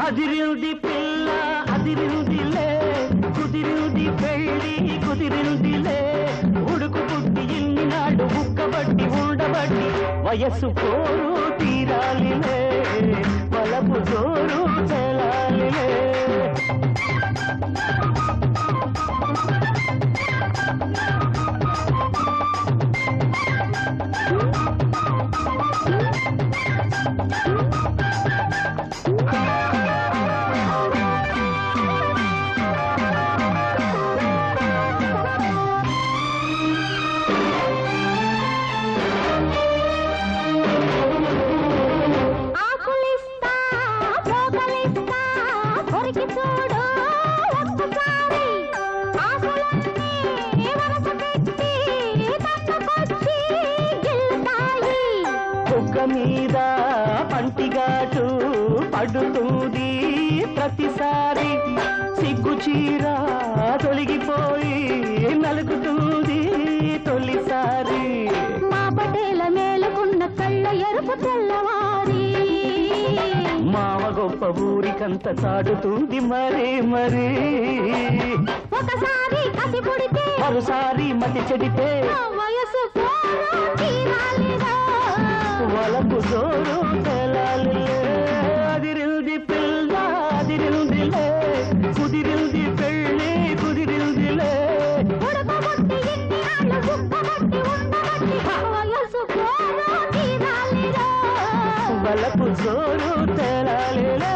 అదిరింది పిల్ల అదిరిందిలే కుదిరింది పెళ్ళి కుదిరిందిలే ఉడుకు పుట్టి ఇన్ని నాడు బుక్కబట్టి ఉండబట్టి వయస్సు పోరు తీరాలిలే బలపు జోరు తెలాలిలే ఆకులిస్తా పోగలిస్తా కొరికి చూడు ఒక్కసారి ఆకులన్నీ వరస పెట్టి తన్నుకొచ్చి గిల్లుతాయి కుక్క మీద పంటిగాటు పడుతుంది ప్రతిసారి సిగ్గు చీర తొలగిపోయి నలుగుతుంది తొలిసారి మా పటేల మేలుకున్న కళ్ళ ఎరుపు తెల్లవారి మావ గొప్ప ఊరికంత చాటుతుంది మరీ మరీ ఒకసారి కసి పుడితే మరోసారి మతి చెడితే ఆ వయసు పోరు తీరాలిరా. వలపు జోరు తెలాలి అదిరింది పిల్ల అదిరిందిలే కుదిరింది పెళ్ళి కుదిరిందిలే ఉడకబొట్టి ఇన్ని నాళ్ళు గుప్పబట్టి ఉండబట్టి వయసు పోరు తీరాలిరా. వలపు జోరు తెలాలిలే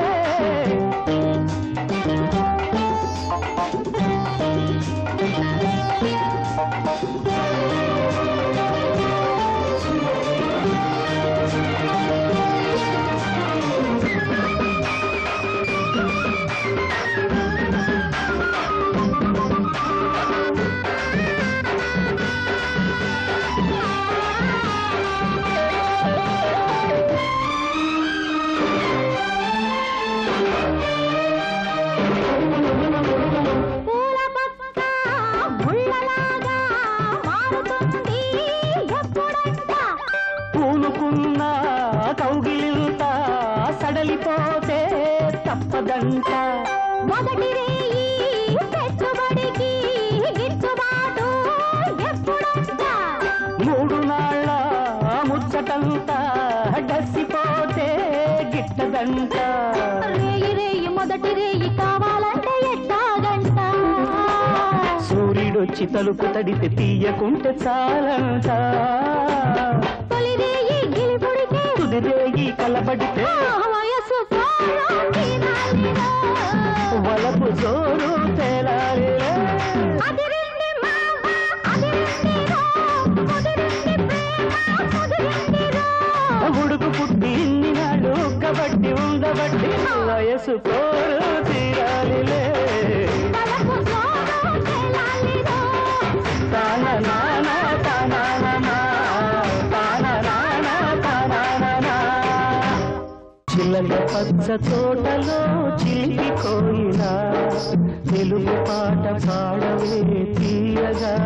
పూల పక్క ముళ్ళలాగా మారుతుంది ఎప్పుడంట పూనుకున్న కౌగిలింత సడలిపోతే తప్పదంట మొదటి రేయి పెట్టుబడికి గిట్టుబాటు ఎప్పుడంట మూడు నాళ్ళ ముచ్చటంతా డసిపోతే గిట్టదంట రేయి రేయి మొదటి రేయి కావాలంటే ఎట్టాగంట సూర్యుడొచ్చి తలుపు తడితే తీయకుంటే చాలంట తొలి రేయి గిలిపుడితే కుదిరేగి కలబడితే ఆ వయసు పోరు తీరాలిరా. వలపు జోరు తేలాలి అదిరింది మావ, అదిరింది రో, కుదిరింది ప్రేమ, కుదిరింది రో. ఉడుకు పుట్టి ఇన్ని నాడు కబట్టి ఉండబట్టి వయసు కోరు తీరాలిలే తలకు జోరు తెలాలిరో. తాన నాన తాన నాన, తాన నాన తాన నాన. చిల్లల పచ్చ తోటలో చిలిపి కోయిలా తెలుగు పాట పాడవే తీయగా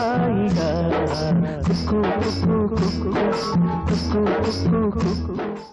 హాయిగా కుక్కు కుక్కు కుక్కు కుక్కు కుక్కు కుక్కు